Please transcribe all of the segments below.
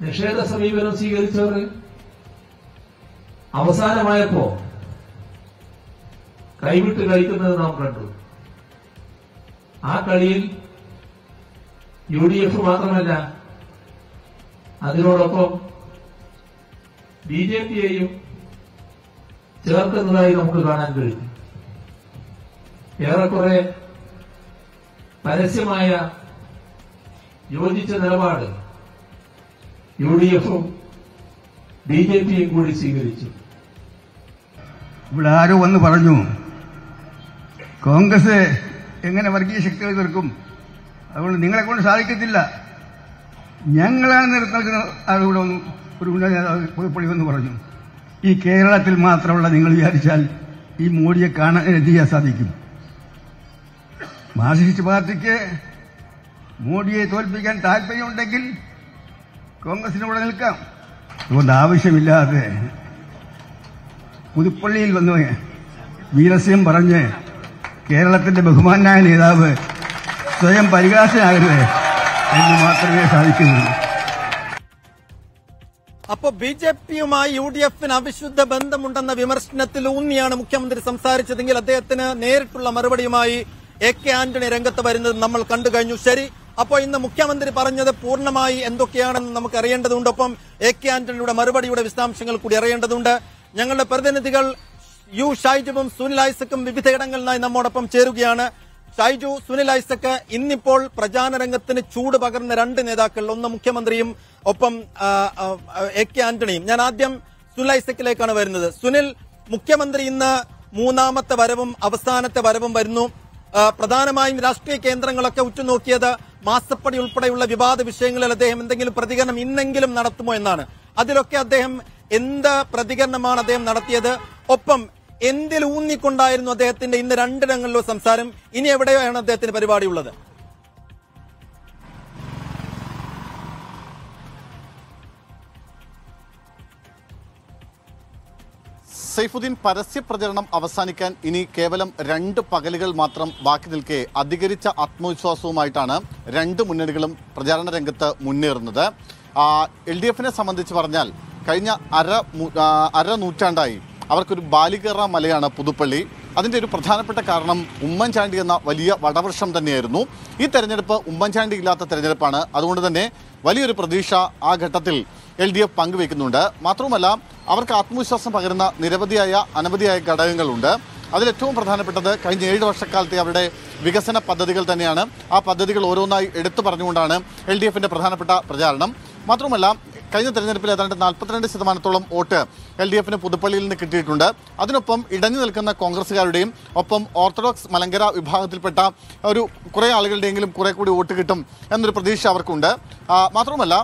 നിഷേധ സമീപനം സ്വീകരിച്ചവർ അവസാനമായപ്പോ കൈവിട്ട് കളിക്കുന്നത് നാം കണ്ടു ആ കളിയിൽ യു ഡി എഫ് മാത്രമല്ല അതിനോടൊപ്പം ബി ജെ പിയെയും ചേർക്കുന്നതായി നമുക്ക് കാണാൻ കഴിയും ഏറെക്കുറെ പരസ്യമായ യോജിച്ച നിലപാട് യു ഡി എഫും ബി ജെ പിയും കൂടി സ്വീകരിച്ചു ഇവിടെ ആരോ വന്ന് പറഞ്ഞു കോൺഗ്രസ് എങ്ങനെ വർഗീയ ശക്തികൾ എതിർക്കും അതുകൊണ്ട് നിങ്ങളെ കൊണ്ട് സാധിക്കത്തില്ല ഞങ്ങളാണ് നിർത്തുന്ന ആളുകൂടെ ഒന്ന് ഒരു ഉന്നത നേതാവ് പുതുപ്പള്ളി എന്ന് പറഞ്ഞു ഈ കേരളത്തിൽ മാത്രമുള്ള നിങ്ങൾ വിചാരിച്ചാൽ ഈ മോഡിയെ കാണാൻ എന്ത് ചെയ്യാൻ സാധിക്കും മാർക്സിസ്റ്റ് പാർട്ടിക്ക് മോഡിയെ തോൽപ്പിക്കാൻ താല്പര്യമുണ്ടെങ്കിൽ കോൺഗ്രസിന് കൂടെ നിൽക്കാം അതുകൊണ്ട് ആവശ്യമില്ലാതെ പുതുപ്പള്ളിയിൽ വന്ന് വീരസ്യം പറഞ്ഞ് കേരളത്തിന്റെ ബഹുമാനായ നേതാവ് സ്വയം പരിഹാസനാകരുത് എന്ന് മാത്രമേ സാധിക്കുന്നുള്ളൂ അപ്പൊ ബി ജെ പിയുമായി യു ഡി എഫിന് അവിശുദ്ധ ബന്ധമുണ്ടെന്ന വിമർശനത്തിൽ ഊന്നിയാണ് മുഖ്യമന്ത്രി സംസാരിച്ചതെങ്കിൽ അദ്ദേഹത്തിന് നേരിട്ടുള്ള മറുപടിയുമായി എ കെ ആന്റണി രംഗത്ത് വരുന്നത് നമ്മൾ കണ്ടു കഴിഞ്ഞു ശരി അപ്പോൾ ഇന്ന് മുഖ്യമന്ത്രി പറഞ്ഞത് പൂർണ്ണമായി എന്തൊക്കെയാണെന്ന് നമുക്ക് അറിയേണ്ടതുണ്ട് ഒപ്പം എ കെ ആന്റണിയുടെ മറുപടിയുടെ വിശദാംശങ്ങൾ കൂടി അറിയേണ്ടതുണ്ട് ഞങ്ങളുടെ പ്രതിനിധികൾ യു ഷൈജുവും സുനിൽ ഐസക്കും വിവിധയിടങ്ങളിലായി നമ്മോടൊപ്പം ചേരുകയാണ് ഷൈജു സുനിൽ ഐസക്ക് ഇന്നിപ്പോൾ പ്രചാരണ രംഗത്തിന് ചൂട് പകർന്ന രണ്ട് നേതാക്കൾ ഒന്ന് മുഖ്യമന്ത്രിയും ഒപ്പം ആ, ആ, എ കെ ആന്റണിയും ഞാൻ ആദ്യം സുനിൽ ഐസക്കിലേക്കാണ് വരുന്നത് സുനിൽ മുഖ്യമന്ത്രി ഇന്ന് മൂന്നാമത്തെ വരവും അവസാനത്തെ വരവും വരുന്നു ആ, പ്രധാനമായും രാഷ്ട്രീയ കേന്ദ്രങ്ങളൊക്കെ ഉറ്റുനോക്കിയത് മാസപ്പടി ഉൾപ്പെടെയുള്ള വിവാദ വിഷയങ്ങളിൽ അദ്ദേഹം എന്തെങ്കിലും പ്രതികരണം ഇന്നെങ്കിലും നടത്തുമോ എന്നാണ് അതിലൊക്കെ അദ്ദേഹം എന്ത് പ്രതികരണമാണ് അദ്ദേഹം നടത്തിയത് ഒപ്പം എന്തിൽ ഊന്നിക്കൊണ്ടായിരുന്നു അദ്ദേഹത്തിന്റെ ഇന്ന് രണ്ടിടങ്ങളിലോ സംസാരം ഇനി എവിടെയാണ് അദ്ദേഹത്തിന് പരിപാടിയുള്ളത് സൈഫുദ്ദീൻ പരസ്യ പ്രചരണം അവസാനിക്കാൻ ഇനി കേവലം രണ്ട് പകലുകൾ മാത്രം ബാക്കി നിൽക്കെ അധികരിച്ച ആത്മവിശ്വാസവുമായിട്ടാണ് രണ്ട് മുന്നണികളും പ്രചാരണ രംഗത്ത് മുന്നേറുന്നത് എൽ ഡി എഫിനെ സംബന്ധിച്ച് പറഞ്ഞാൽ കഴിഞ്ഞ അര മു- ആ, അര നൂറ്റാണ്ടായി അവർക്കൊരു ബാലികേറ മലയാണ് പുതുപ്പള്ളി അതിൻ്റെ ഒരു പ്രധാനപ്പെട്ട കാരണം ഉമ്മൻചാണ്ടി എന്ന വലിയ വടവൃക്ഷം തന്നെയായിരുന്നു ഈ തെരഞ്ഞെടുപ്പ് ഉമ്മൻചാണ്ടി ഇല്ലാത്ത തെരഞ്ഞെടുപ്പാണ് അതുകൊണ്ട് തന്നെ വലിയൊരു പ്രതീക്ഷ ആ ഘട്ടത്തിൽ എൽ ഡി എഫ് പങ്കുവെക്കുന്നുണ്ട് മാത്രവുമല്ല അവർക്ക് ആത്മവിശ്വാസം പകരുന്ന നിരവധിയായ അനവധിയായ ഘടകങ്ങളുണ്ട് അതിലേറ്റവും പ്രധാനപ്പെട്ടത് കഴിഞ്ഞ ഏഴ് വർഷക്കാലത്തെ അവരുടെ വികസന പദ്ധതികൾ തന്നെയാണ് ആ പദ്ധതികൾ ഓരോന്നായി എടുത്തു പറഞ്ഞുകൊണ്ടാണ് എൽ ഡി എഫിന്റെ പ്രധാനപ്പെട്ട പ്രചാരണം മാത്രമല്ല കഴിഞ്ഞ തെരഞ്ഞെടുപ്പിൽ ഏതാണ്ട് നാൽപ്പത്തിരണ്ട് ശതമാനത്തോളം വോട്ട് എൽ ഡി എഫിന് പുതുപ്പള്ളിയിൽ നിന്ന് കിട്ടിയിട്ടുണ്ട് അതിനൊപ്പം ഇടഞ്ഞു നിൽക്കുന്ന കോൺഗ്രസ്സുകാരുടെയും ഒപ്പം ഓർത്തഡോക്സ് മലങ്കര വിഭാഗത്തിൽപ്പെട്ട ഒരു കുറേ ആളുകളുടെയെങ്കിലും കുറെ കൂടി വോട്ട് കിട്ടും എന്നൊരു പ്രതീക്ഷ അവർക്കുണ്ട് ആ, മാത്രമല്ല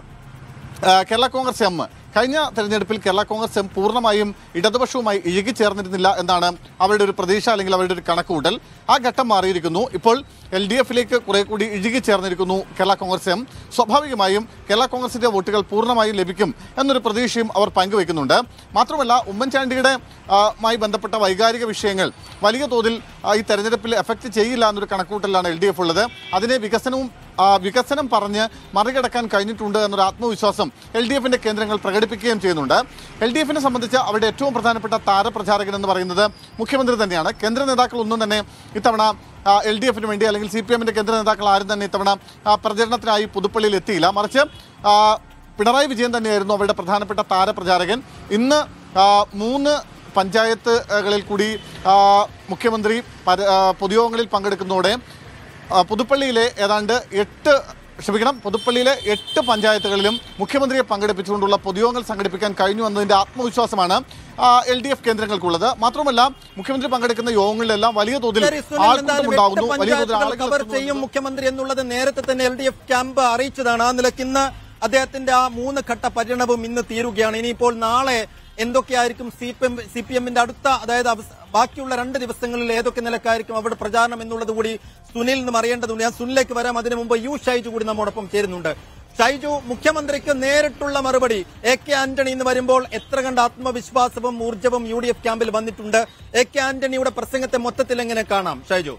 ആ, കേരള കോൺഗ്രസ് എം കഴിഞ്ഞ തെരഞ്ഞെടുപ്പിൽ കേരള കോൺഗ്രസ് എം പൂർണ്ണമായും ഇടതുപക്ഷവുമായി ഇഴുകിച്ചേർന്നിരുന്നില്ല എന്നാണ് അവരുടെ ഒരു പ്രതീക്ഷ അല്ലെങ്കിൽ അവരുടെ ഒരു കണക്കുകൂട്ടൽ ആ ഘട്ടം മാറിയിരിക്കുന്നു ഇപ്പോൾ എൽ ഡി എഫിലേക്ക് കുറെ കൂടി ഇഴുകിച്ചേർന്നിരിക്കുന്നു കേരള കോൺഗ്രസ് എം സ്വാഭാവികമായും കേരള കോൺഗ്രസിന്റെ വോട്ടുകൾ പൂർണ്ണമായും ലഭിക്കും എന്നൊരു പ്രതീക്ഷയും അവർ പങ്കുവെക്കുന്നുണ്ട് മാത്രമല്ല ഉമ്മൻചാണ്ടിയുടെ ആ, മായി ബന്ധപ്പെട്ട വൈകാരിക വിഷയങ്ങൾ വലിയ തോതിൽ ആ, ഈ തെരഞ്ഞെടുപ്പിൽ എഫക്റ്റ് ചെയ്യില്ല എന്നൊരു കണക്കൂട്ടലാണ് എൽ ഡി എഫ് ഉള്ളത് അതിനെ വികസനവും ആ, വികസനം പറഞ്ഞ് മറികടക്കാൻ കഴിഞ്ഞിട്ടുണ്ട് എന്നൊരു ആത്മവിശ്വാസം എൽ ഡി എഫിന്റെ കേന്ദ്രങ്ങൾ പ്രകടിപ്പിക്കുകയും ചെയ്യുന്നുണ്ട് എൽ ഡി എഫിനെ സംബന്ധിച്ച് അവരുടെ ഏറ്റവും പ്രധാനപ്പെട്ട താരപ്രചാരകൻ എന്ന് പറയുന്നത് മുഖ്യമന്ത്രി തന്നെയാണ് കേന്ദ്ര നേതാക്കൾ ഒന്നും തന്നെ ഇത്തവണ എൽ ഡി എഫിന് വേണ്ടി അല്ലെങ്കിൽ സി പി എമ്മിന്റെ കേന്ദ്ര നേതാക്കൾ ആരും തന്നെ ഇത്തവണ ആ, പ്രചരണത്തിനായി പുതുപ്പള്ളിയിൽ എത്തിയില്ല മറിച്ച് ആ, പിണറായി വിജയൻ തന്നെയായിരുന്നു അവരുടെ പ്രധാനപ്പെട്ട താരപ്രചാരകൻ ഇന്ന് ആ, മൂന്ന് പഞ്ചായത്തുകളിൽ കൂടി ആ, മുഖ്യമന്ത്രി പര- ആ, പൊതുയോഗങ്ങളിൽ പങ്കെടുക്കുന്നതോടെ ആ, പുതുപ്പള്ളിയിലെ ഏതാണ്ട് എട്ട് ക്ഷമിക്കണം പുതുപ്പള്ളിയിലെ എട്ട് പഞ്ചായത്തുകളിലും മുഖ്യമന്ത്രിയെ പങ്കെടുപ്പിച്ചുകൊണ്ടുള്ള പൊതുയോഗങ്ങൾ സംഘടിപ്പിക്കാൻ കഴിഞ്ഞു എന്നതിന്റെ ആത്മവിശ്വാസമാണ് എൽ ഡി എഫ് കേന്ദ്രങ്ങൾക്കുള്ളത് മാത്രമല്ല മുഖ്യമന്ത്രി പങ്കെടുക്കുന്ന യോഗങ്ങളിലെല്ലാം വലിയ തോതിൽ ശരി, സുനിൽ, ആൾക്കൂട്ടം എന്തായാലും ഉണ്ടാകുന്നു എട്ട് വലിയ തോതിൽ പഞ്ചായത്തുകൾ ആളുകൾ കവർ എത്തുന്നു ചെയ്യും മുഖ്യമന്ത്രി എന്നുള്ളത് നേരത്തെ തന്നെ എൽ ഡി എഫ് ക്യാമ്പ് അറിയിച്ചതാണ് ആ നിലയ്ക്ക് ഇന്ന് അദ്ദേഹത്തിന്റെ ആ മൂന്ന് ഘട്ട പര്യടനവും ഇന്ന് തീരുകയാണ് ഇനിയിപ്പോൾ നാളെ എന്തൊക്കെയായിരിക്കും C P M C P എമ്മിന്റെ അടുത്ത അതായത് അവസ- ബാക്കിയുള്ള രണ്ട് ദിവസങ്ങളിൽ ഏതൊക്കെ നിലക്കായിരിക്കും അവിടെ പ്രചാരണം എന്നുള്ളത് കൂടി സുനിൽ നിന്നും അറിയേണ്ടതുണ്ട് ഞാൻ സുനിലേക്ക് വരാം അതിനു മുമ്പ് യു ഷൈജു കൂടി നമ്മോടൊപ്പം ചേരുന്നുണ്ട് ഷൈജു മുഖ്യമന്ത്രിക്ക് നേരിട്ടുള്ള മറുപടി എ കെ ആന്റണി എന്ന് വരുമ്പോൾ എത്ര കണ്ട് ആത്മവിശ്വാസവും ഊർജ്ജവും യു ഡി എഫ് ക്യാമ്പിൽ വന്നിട്ടുണ്ട് എ കെ ആന്റണിയുടെ പ്രസംഗത്തെ മൊത്തത്തിൽ എങ്ങനെ കാണാം ഷൈജു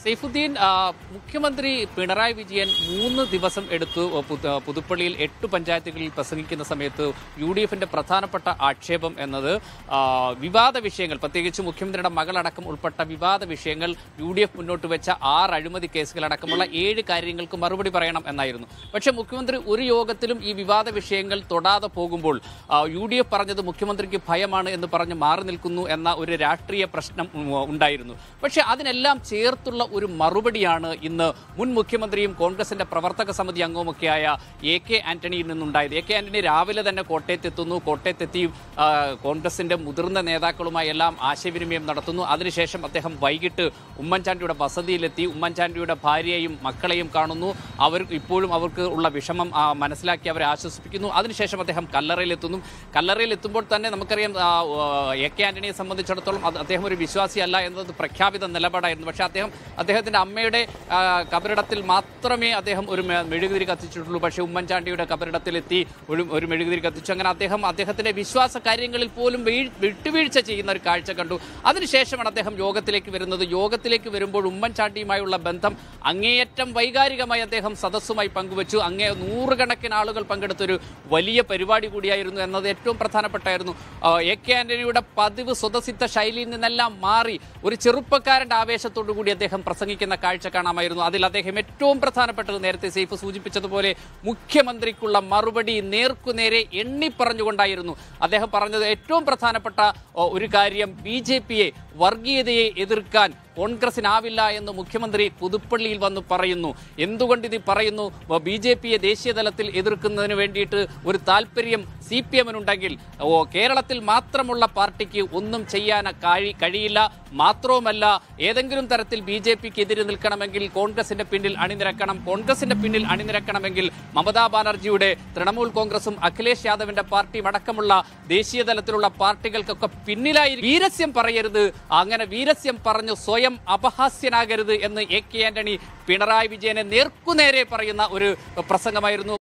സൈഫുദ്ദീൻ ആ, മുഖ്യമന്ത്രി പിണറായി വിജയൻ മൂന്ന് ദിവസം എടുത്തു പുത- പുതുപ്പള്ളിയിൽ എട്ട് പഞ്ചായത്തുകളിൽ പ്രസംഗിക്കുന്ന സമയത്ത് യു ഡി എഫിന്റെ പ്രധാനപ്പെട്ട ആക്ഷേപം എന്നത് ആ, വിവാദ വിഷയങ്ങൾ പ്രത്യേകിച്ച് മുഖ്യമന്ത്രിയുടെ മകളടക്കം ഉൾപ്പെട്ട വിവാദ വിഷയങ്ങൾ യു ഡി എഫ് മുന്നോട്ട് വെച്ച ആറ് അഴിമതി കേസുകളടക്കമുള്ള ഏഴ് കാര്യങ്ങൾക്ക് മറുപടി പറയണം എന്നായിരുന്നു പക്ഷേ മുഖ്യമന്ത്രി ഒരു യോഗത്തിലും ഈ വിവാദ വിഷയങ്ങൾ തൊടാതെ പോകുമ്പോൾ ആ, യു ഡി എഫ് പറഞ്ഞത് മുഖ്യമന്ത്രിക്ക് ഭയമാണ് എന്ന് പറഞ്ഞ് മാറി നിൽക്കുന്നു എന്ന ഒരു രാഷ്ട്രീയ പ്രശ്നം ഉം, ഉണ്ടായിരുന്നു പക്ഷേ അതിനെല്ലാം ചേർത്തുള്ള ഒരു മറുപടിയാണ് ഇന്ന് മുൻ മുഖ്യമന്ത്രിയും കോൺഗ്രസിന്റെ പ്രവർത്തക സമിതി അംഗവുമൊക്കെയായ എ കെ ആന്റണിയിൽ നിന്നുണ്ടായത് എ കെ ആന്റണി രാവിലെ തന്നെ കോട്ടയത്തെത്തുന്നു കോട്ടയത്തെത്തി ആ, കോൺഗ്രസിന്റെ മുതിർന്ന നേതാക്കളുമായി എല്ലാം ആശയവിനിമയം നടത്തുന്നു അതിനുശേഷം അദ്ദേഹം വൈകിട്ട് ഉമ്മൻചാണ്ടിയുടെ വസതിയിലെത്തി ഉമ്മൻചാണ്ടിയുടെ ഭാര്യയെയും മക്കളെയും കാണുന്നു അവർ ഇപ്പോഴും അവർക്ക് ഉള്ള വിഷമം ആ, മനസ്സിലാക്കി അവരെ ആശ്വസിപ്പിക്കുന്നു അതിനുശേഷം അദ്ദേഹം കല്ലറയിലെത്തുന്നു കല്ലറയിൽ എത്തുമ്പോൾ തന്നെ നമുക്കറിയാം ആ, ആ, എ കെ ആന്റണിയെ സംബന്ധിച്ചിടത്തോളം അത് അദ്ദേഹം ഒരു വിശ്വാസിയല്ല എന്നത് പ്രഖ്യാപിത നിലപാടായിരുന്നു പക്ഷേ അദ്ദേഹം അദ്ദേഹത്തിന്റെ അമ്മയുടെ ആ, കബറിടത്തിൽ മാത്രമേ അദ്ദേഹം ഒരു മെ- മെഴുകുതിരി കത്തിച്ചിട്ടുള്ളൂ പക്ഷേ ഉമ്മൻചാണ്ടിയുടെ കബറിടത്തിലെത്തി ഒരു ഒരു മെഴുകുതിരി കത്തിച്ചു അങ്ങനെ അദ്ദേഹം അദ്ദേഹത്തിന്റെ വിശ്വാസ കാര്യങ്ങളിൽ പോലും വീഴ്- വിട്ടുവീഴ്ച ചെയ്യുന്ന ഒരു കാഴ്ച കണ്ടു അതിനുശേഷമാണ് അദ്ദേഹം യോഗത്തിലേക്ക് വരുന്നത് യോഗത്തിലേക്ക് വരുമ്പോൾ ഉമ്മൻചാണ്ടിയുമായുള്ള ബന്ധം അങ്ങേയറ്റം വൈകാരികമായി അദ്ദേഹം സദസ്സുമായി പങ്കുവച്ചു അങ്ങേ നൂറുകണക്കിന് ആളുകൾ പങ്കെടുത്തൊരു വലിയ പരിപാടി കൂടിയായിരുന്നു എന്നത് ഏറ്റവും പ്രധാനപ്പെട്ടായിരുന്നു ആ, എ കെ ആന്റണിയുടെ പതിവ് സ്വതസിദ്ധ ശൈലിയിൽ നിന്നെല്ലാം മാറി ഒരു ചെറുപ്പക്കാരന്റെ ആവേശത്തോടു കൂടി അദ്ദേഹം പ്രസംഗിക്കുന്ന കാഴ്ച കാണാമായിരുന്നു അതിൽ അദ്ദേഹം ഏറ്റവും പ്രധാനപ്പെട്ടത് നേരത്തെ സേഫ് സൂചിപ്പിച്ചതുപോലെ മുഖ്യമന്ത്രിക്കുള്ള മറുപടി നേർക്കുനേരെ എണ്ണി പറഞ്ഞുകൊണ്ടായിരുന്നു അദ്ദേഹം പറഞ്ഞത് ഏറ്റവും പ്രധാനപ്പെട്ട ഓ, ഒരു കാര്യം ബി ജെ പിയെ വർഗീയതയെ എതിർക്കാൻ കോൺഗ്രസിനാവില്ല എന്ന് മുഖ്യമന്ത്രി പുതുപ്പള്ളിയിൽ വന്ന് പറയുന്നു എന്തുകൊണ്ട് ഇത് പറയുന്നു ബി ജെ പിയെ ദേശീയ തലത്തിൽ എതിർക്കുന്നതിന് വേണ്ടിയിട്ട് ഒരു താല്പര്യം സി പി എമ്മിനുണ്ടെങ്കിൽ ഓ കേരളത്തിൽ മാത്രമുള്ള പാർട്ടിക്ക് ഒന്നും ചെയ്യാൻ കഴി കഴിയില്ല മാത്രവുമല്ല ഏതെങ്കിലും തരത്തിൽ ബി ജെ പിക്ക് എതിരെ നിൽക്കണമെങ്കിൽ കോൺഗ്രസിന്റെ പിന്നിൽ അണിനിരക്കണം കോൺഗ്രസിന്റെ പിന്നിൽ അണിനിരക്കണമെങ്കിൽ മമതാ ബാനർജിയുടെ തൃണമൂൽ കോൺഗ്രസും അഖിലേഷ് യാദവിന്റെ പാർട്ടിയും അടക്കമുള്ള ദേശീയ തലത്തിലുള്ള പാർട്ടികൾക്കൊക്കെ പിന്നിലായി വീരസ്യം പറയരുത് അങ്ങനെ വീരസ്യം പറഞ്ഞു സ്വയം അപഹാസ്യനാകരുത് എന്ന് എ കെ ആന്റണി പിണറായി വിജയനെ നേർക്കുനേരെ പറയുന്ന ഒരു പ്രസംഗമായിരുന്നു